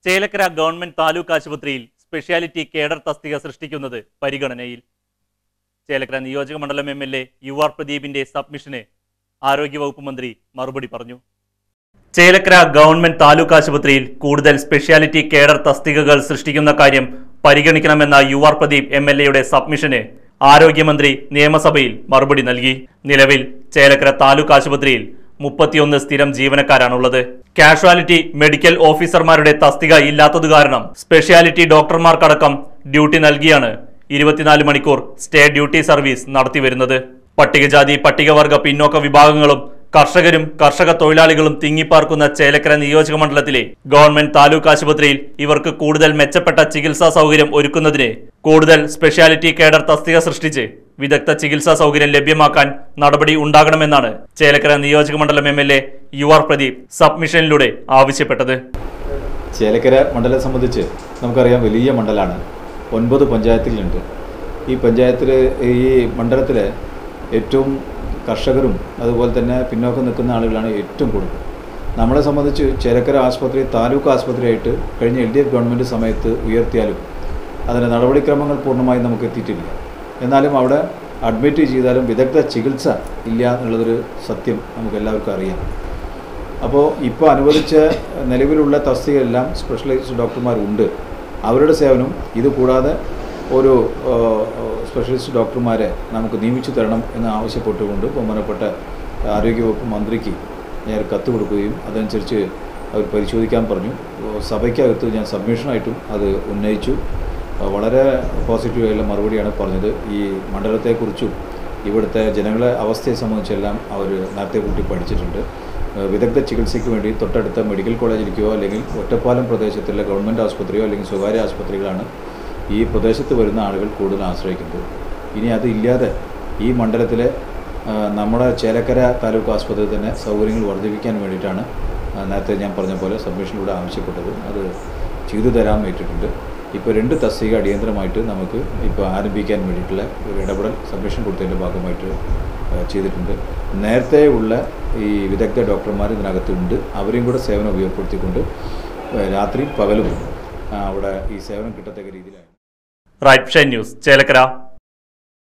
Chelakkara government taluk ആശുപത്രിയിൽ speciality cadre തസ്തിക സൃഷ്ടിക്കുന്നത് പരിഗണനയിൽ ചേലക്കര നിയോജക മണ്ഡലം M L A U R പ്രദീപിന്റെ സബ്മിഷന് ആരോഗ്യവകുപ്പ് മന്ത്രി മറുപടി പറഞ്ഞു ചേലക്കര ഗവൺമെന്റ് താലൂക്ക് ആശുപത്രിയിൽ കൂടുതൽ സ്പെഷ്യാലിറ്റി കേഡർ തസ്തികകൾ സൃഷ്ടിക്കുന്ന കാര്യം പരിഗണിക്കണമെന്ന U R Pradeep M L എയുടെ സബ്മിഷന് ആരോഗ്യമന്ത്രി നിയമസഭയിൽ മറുപടി നൽകി നിലവിൽ ചേലക്കര താലൂക്ക് ആശുപത്രിയിൽ മുപ്പത്തിയൊന്ന് സ്ഥിരം ജീവനക്കാരാണുള്ളത് കാഷ്വാലിറ്റി മെഡിക്കൽ ഓഫീസർമാരുടെ തസ്തിക ഇല്ലാത്തതു കാരണം സ്പെഷ്യാലിറ്റി ഡോക്ടർമാർക്കടക്കം ഡ്യൂട്ടി നൽകിയാണ് ഇരുപത്തിനാല് മണിക്കൂർ സ്റ്റേ ഡ്യൂട്ടി സർവീസ് നടത്തിവരുന്നത് പട്ടികജാതി പട്ടികവർഗ പിന്നോക്ക വിഭാഗങ്ങളും കർഷകരും കർഷക തൊഴിലാളികളും തിങ്ങിപ്പാർക്കുന്ന ചേലക്കര നിയോജക മണ്ഡലത്തിലെ ഗവൺമെന്റ് താലൂക്ക് ആശുപത്രിയിൽ ഇവർക്ക് കൂടുതൽ മെച്ചപ്പെട്ട ചികിത്സാ സൗകര്യം ഒരുക്കുന്നതിന് കൂടുതൽ സ്പെഷ്യാലിറ്റി കേഡർ തസ്തിക സൃഷ്ടിച്ച് വിദഗ്ധ ചികിത്സാ സൗകര്യം ലഭ്യമാക്കാൻ നടപടി ഉണ്ടാകണമെന്നാണ് ചേലക്കര നിയോജക മണ്ഡലം M L A U R Pradeep സബ്മിഷനിലൂടെ ആവശ്യപ്പെട്ടത് ചേലക്കര മണ്ഡലം സംബന്ധിച്ച് നമുക്കറിയാം വലിയ മണ്ഡലമാണ് ഒൻപത് പഞ്ചായത്തുകളുണ്ട് ഈ പഞ്ചായത്തിൽ ഈ മണ്ഡലത്തിൽ ഏറ്റവും കർഷകരും അതുപോലെ തന്നെ പിന്നോക്കം നിൽക്കുന്ന ആളുകളാണ് ഏറ്റവും കൂടുതൽ നമ്മളെ സംബന്ധിച്ച് ചേലക്കര ആശുപത്രി താലൂക്ക് ആശുപത്രിയായിട്ട് കഴിഞ്ഞ എൽ ഡി എഫ് ഗവൺമെൻറ് സമയത്ത് ഉയർത്തിയാലും അതിൻ്റെ നടപടിക്രമങ്ങൾ പൂർണ്ണമായും നമുക്ക് എത്തിയിട്ടില്ല എന്നാലും അവിടെ അഡ്മിറ്റ് ചെയ്താലും വിദഗ്ധ ചികിത്സ ഇല്ല എന്നുള്ളതൊരു സത്യം നമുക്ക് എല്ലാവർക്കും അറിയാം അപ്പോൾ ഇപ്പോൾ അനുവദിച്ച നിലവിലുള്ള തസ്തികയെല്ലാം സ്പെഷ്യലൈസ്ഡ് ഡോക്ടർമാരുണ്ട് അവരുടെ സേവനം ഇത് കൂടാതെ ഒരു ആ, സ്പെഷ്യലിസ്റ്റ് ഡോക്ടർമാരെ നമുക്ക് നിയമിച്ചു തരണം എന്ന് ആവശ്യപ്പെട്ടുകൊണ്ട് ബഹുമാനപ്പെട്ട ആരോഗ്യവകുപ്പ് മന്ത്രിക്ക് ഞാൻ ഒരു കത്ത് കൊടുക്കുകയും അതനുസരിച്ച് അവർ പരിശോധിക്കാൻ പറഞ്ഞു സഭയ്ക്കകത്ത് ഞാൻ സബ്മിഷനായിട്ടും അത് ഉന്നയിച്ചു വളരെ പോസിറ്റീവായുള്ള മറുപടിയാണ് പറഞ്ഞത് ഈ മണ്ഡലത്തെക്കുറിച്ചും ഇവിടുത്തെ ജനങ്ങളെ അവസ്ഥയെ സംബന്ധിച്ചെല്ലാം അവർ നേരത്തെ കൂട്ടി പഠിച്ചിട്ടുണ്ട് ഏഹ് വിദഗ്ധ ചികിത്സയ്ക്ക് വേണ്ടി തൊട്ടടുത്ത മെഡിക്കൽ കോളേജിലേക്കോ അല്ലെങ്കിൽ ഒറ്റപ്പാലം പ്രദേശത്തുള്ള ഗവൺമെൻറ് ആശുപത്രിയോ അല്ലെങ്കിൽ സ്വകാര്യ ആശുപത്രികളാണ് ഈ പ്രദേശത്ത് വരുന്ന ആളുകൾ കൂടുതൽ ആശ്രയിക്കുന്നത് ഇനി അതില്ലാതെ ഈ മണ്ഡലത്തിലെ ആ, നമ്മുടെ ചേലക്കര താലൂക്ക് ആശുപത്രിയിൽ തന്നെ സൗകര്യങ്ങൾ വർദ്ധിപ്പിക്കാൻ വേണ്ടിയിട്ടാണ് ആ, നേരത്തെ ഞാൻ പറഞ്ഞ പോലെ സബ്മിഷനിലൂടെ ആവശ്യപ്പെട്ടത് അത് ചെയ്തു തരാൻ ഏറ്റിട്ടുണ്ട് ഇപ്പോൾ രണ്ട് തസ്തിക അടിയന്തരമായിട്ട് നമുക്ക് ഇപ്പോൾ ആരംഭിക്കാൻ വേണ്ടിയിട്ടുള്ള ഒരു ഇടപെടൽ സബ്മിഷൻ കൊടുത്തതിൻ്റെ ഭാഗമായിട്ട് ആ, ചെയ്തിട്ടുണ്ട് നേരത്തെ ഉള്ള ഈ വിദഗ്ധ ഡോക്ടർമാർ ഇതിനകത്തുണ്ട് അവരെയും കൂടെ സേവനം ഉപയോഗപ്പെടുത്തിക്കൊണ്ട് ആ, രാത്രിയും പകലും ആ, അവിടെ ഈ സേവനം കിട്ടത്തക്ക രീതിയിലാണ് റൈറ്റ് ഷൻ ന്യൂസ് ചേലക്കര